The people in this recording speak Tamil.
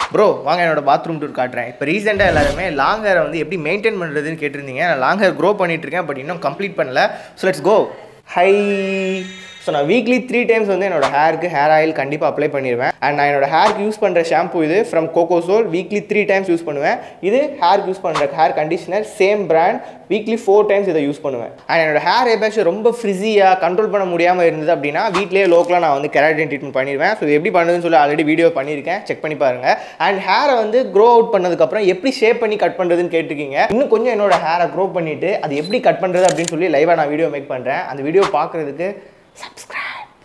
ப்ரோ வாங்க என்னோட பாத்ரூம் டூர் காட்டுறேன் இப்போ ரீசெண்டாக எல்லாருமே லாங் ஹேரை வந்து எப்படி மெயின்டைன் பண்ணுறதுன்னு கேட்டிருந்தீங்க நான் லாங் ஹேர் க்ரோ பண்ணிட்டு இருக்கேன் பட் இன்னும் கம்ப்ளீட் பண்ணல so let's go hi so நான் வீக்லி த்ரீ டைம்ஸ் வந்து என்னோட ஹேருக்கு ஹேர் ஆயில் கண்டிப்பாக அப்ளை பண்ணிடுவேன் அண்ட் நான் என்னோட ஹேருக்கு யூஸ் பண்ணுற ஷாம்பு இது from Coco Soul weekly three times use பண்ணுவேன் இது ஹேருக்கு யூஸ் பண்ணுற hair conditioner same brand weekly four times இதை யூஸ் பண்ணுவேன் அண்ட் என்னோட ஹேர் ஏபாக்ஸ் ரொம்ப ஃப்ரிஸியாக கண்ட்ரோல் பண்ண முடியாமல் இருந்தது அப்படின்னா வீட்லேயே லோக்கலாக நான் வந்து கெராட்டின் ட்ரீட்மெண்ட் பண்ணிடுவேன் ஸோ இது எப்படி பண்ணுறதுன்னு சொல்லி ஆல்ரெடி வீடியோ பண்ணியிருக்கேன் செக் பண்ணி பாருங்க அண்ட் ஹேரை வந்து க்ரோ அவுட் பண்ணதுக்கப்புறம் எப்படி ஷேப் பண்ணி கட் பண்ணுறதுன்னு கேட்டிருக்கீங்க இன்னும் கொஞ்சம் என்னோட ஹேரை க்ரோ பண்ணிவிட்டு அது எப்படி கட் பண்ணுறது அப்படின்னு சொல்லி லைவாக நான் வீடியோ மேக் பண்ணுறேன் அந்த வீடியோ பார்க்குறதுக்கு சப்ஸ்கிரைப்